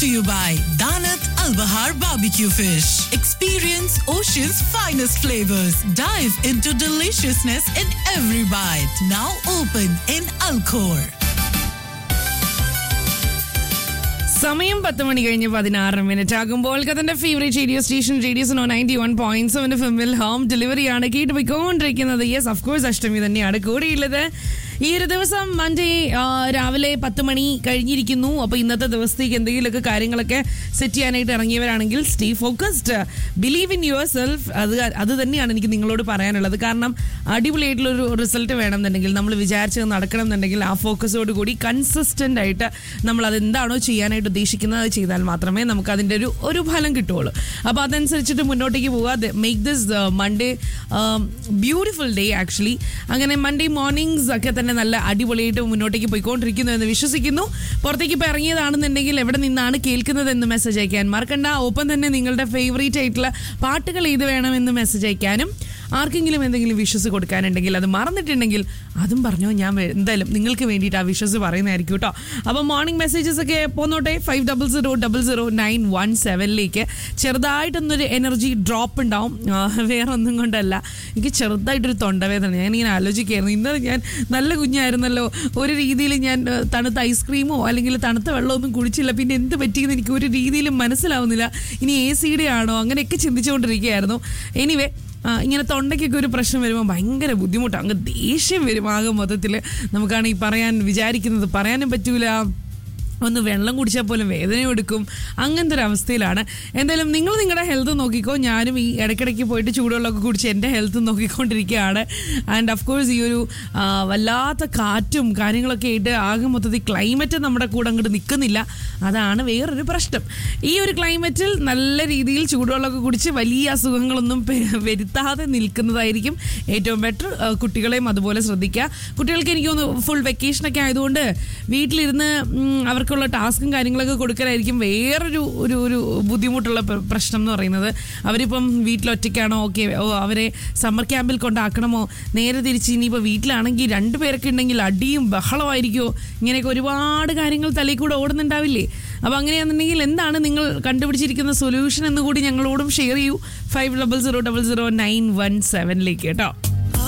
to you by Danat Al Bahar Barbecue Fish. Experience Ocean's finest flavors. Dive into deliciousness in every bite. Now open in Alcor. സമയം പത്ത് മണി കഴിഞ്ഞ് പതിനാറ് minute ആകുമ്പോൾ കഥന്റെ favourite radio station radio Suno ninety one point seven ഫിമിൽ home ഡെലിവറിയാണ് കേട്ട് പോയിക്കൊണ്ടിരിക്കുന്നത് യെസ് അഫ്കോഴ്സ് അഷ്ടമി തന്നെയാണ് കൂടിയുള്ളത് ഈ ഒരു ദിവസം മൺഡേ രാവിലെ പത്ത് മണി കഴിഞ്ഞിരിക്കുന്നു അപ്പോൾ ഇന്നത്തെ ദിവസത്തേക്ക് എന്തെങ്കിലുമൊക്കെ കാര്യങ്ങളൊക്കെ സെറ്റ് ചെയ്യാനായിട്ട് ഇറങ്ങിയവരാണെങ്കിൽ stay focused believe in yourself അത് അത് തന്നെയാണ് എനിക്ക് നിങ്ങളോട് പറയാനുള്ളത് കാരണം അടിപൊളിയായിട്ടുള്ളൊരു റിസൾട്ട് വേണമെന്നുണ്ടെങ്കിൽ നമ്മൾ വിചാരിച്ചത് നടക്കണം എന്നുണ്ടെങ്കിൽ ആ ഫോക്കസോട് കൂടി കൺസിസ്റ്റന്റ് ആയിട്ട് നമ്മൾ അതെന്താണോ ചെയ്യാനായിട്ട് ഉദ്ദേശിക്കുന്നത് അത് ചെയ്താൽ മാത്രമേ നമുക്ക് അതിൻ്റെ ഒരു ഒരു ഫലം കിട്ടുള്ളൂ അപ്പോൾ അതനുസരിച്ചിട്ട് മുന്നോട്ടേക്ക് പോവുക make this Monday beautiful day actually അങ്ങനെ മൺഡേ മോർണിംഗ്സ് ഒക്കെ തന്നെ നല്ല അടിപൊളിയായിട്ട് മുന്നോട്ടേക്ക് പോയിക്കൊണ്ടിരിക്കുന്നു എന്ന് വിശ്വസിക്കുന്നു പുറത്തേക്ക് ഇപ്പോൾ ഇറങ്ങിയതാണെന്നുണ്ടെങ്കിൽ എവിടെ നിന്നാണ് കേൾക്കുന്നത് എന്ന് മെസ്സേജ് അയക്കാൻ മറക്കണ്ട ഒപ്പം തന്നെ നിങ്ങളുടെ ഫേവറേറ്റ് ആയിട്ടുള്ള പാട്ടുകൾ ഏത് വേണമെന്ന് മെസ്സേജ് അയക്കാനും ആർക്കെങ്കിലും എന്തെങ്കിലും വിഷസ് കൊടുക്കാനുണ്ടെങ്കിൽ അത് മറന്നിട്ടുണ്ടെങ്കിൽ അതും പറഞ്ഞോ ഞാൻ വേ- എന്തായാലും നിങ്ങൾക്ക് വേണ്ടിയിട്ട് ആ വിഷസ് പറയുന്നതായിരിക്കും കേട്ടോ അപ്പോൾ മോർണിംഗ് മെസ്സേജസ് ഒക്കെ പോന്നോട്ടെ five double zero double zero nine one സെവനിലേക്ക് ചെറുതായിട്ടൊന്നൊരു എനർജി ഡ്രോപ്പ് ഉണ്ടാവും ആ, വേറെ ഒന്നും കൊണ്ടല്ല എനിക്ക് ചെറുതായിട്ടൊരു തൊണ്ടവേദന ഞാനിങ്ങനെ ആലോചിക്കുകയായിരുന്നു ഇന്നലെ ഞാൻ നല്ല കുഞ്ഞായിരുന്നല്ലോ ഒരു രീതിയിൽ ഞാൻ ആ, തണുത്ത ഐസ്ക്രീമോ അല്ലെങ്കിൽ തണുത്ത വെള്ളമൊന്നും കുടിച്ചില്ല പിന്നെ എന്ത് പറ്റിയെന്ന് എനിക്ക് ഒരു രീതിയിലും മനസ്സിലാവുന്നില്ല ഇനി എ സിയുടെ ആണോ അങ്ങനെയൊക്കെ ചിന്തിച്ചുകൊണ്ടിരിക്കുകയായിരുന്നു എനിവേ ആ, ഇങ്ങനെ തൊണ്ടയ്ക്കൊക്കെ ഒരു പ്രശ്നം വരുമ്പോൾ ഭയങ്കര ബുദ്ധിമുട്ടാണ് അങ്ങ് ദേഷ്യം വരും ആകെ മൊത്തത്തിൽ നമുക്കാണ് ഈ പറയാൻ വിചാരിക്കുന്നത് പറയാനും പറ്റൂല ഒന്ന് വെള്ളം കുടിച്ചാൽ പോലും വേദന എടുക്കും അങ്ങനത്തെ ഒരു അവസ്ഥയിലാണ് എന്തായാലും നിങ്ങൾ നിങ്ങളുടെ ഹെൽത്ത് നോക്കിക്കോ ഞാനും ഈ ഇടയ്ക്കിടയ്ക്ക് പോയിട്ട് ചൂടുവെള്ളമൊക്കെ കുടിച്ച് എൻ്റെ ഹെൽത്ത് നോക്കിക്കൊണ്ടിരിക്കുകയാണ് ആൻഡ് ഓഫ് കോഴ്സ് ഈ ഒരു ആ, വല്ലാത്ത കാറ്റും കാര്യങ്ങളൊക്കെ ആയിട്ട് ആകെ മൊത്തത്തിൽ ക്ലൈമറ്റ് നമ്മുടെ കൂടെ അങ്ങോട്ട് നിൽക്കുന്നില്ല അതാണ് വേറൊരു പ്രശ്നം ഈ ഒരു ക്ലൈമറ്റിൽ നല്ല രീതിയിൽ ചൂടുവെള്ളമൊക്കെ കുടിച്ച് വലിയ അസുഖങ്ങളൊന്നും പെ- വരുത്താതെ നിൽക്കുന്നതായിരിക്കും ഏറ്റവും ബെറ്റർ കുട്ടികളെയും അതുപോലെ ശ്രദ്ധിക്കുക കുട്ടികൾക്ക് എനിക്ക് തോന്നുന്നു ഫുൾ വെക്കേഷനൊക്കെ ആയതുകൊണ്ട് വീട്ടിലിരുന്ന് ഉം, അവർക്കുള്ള ടാസ്കും കാര്യങ്ങളൊക്കെ കൊടുക്കലായിരിക്കും വേറൊരു ഒരു ഒരു ബുദ്ധിമുട്ടുള്ള പ്ര- പ്രശ്നം എന്ന് പറയുന്നത് അവരിപ്പം വീട്ടിലൊറ്റയ്ക്കാണോ ഓക്കെ ഓ അവരെ സമ്മർ ക്യാമ്പിൽ കൊണ്ടാക്കണമോ നേരെ തിരിച്ച് ഇനിയിപ്പോൾ വീട്ടിലാണെങ്കിൽ രണ്ടു പേരൊക്കെ ഉണ്ടെങ്കിൽ അടിയും ബഹളമായിരിക്കുമോ ഇങ്ങനെയൊക്കെ ഒരുപാട് കാര്യങ്ങൾ തലയിൽ കൂടെ ഓടുന്നുണ്ടാവില്ലേ അപ്പോൾ അങ്ങനെയാണെന്നുണ്ടെങ്കിൽ എന്താണ് നിങ്ങൾ കണ്ടുപിടിച്ചിരിക്കുന്ന സൊല്യൂഷൻ എന്ന് കൂടി ഞങ്ങളോടും ഷെയർ ചെയ്യൂ five double zero double zero nine one സെവനിലേക്ക് കേട്ടോ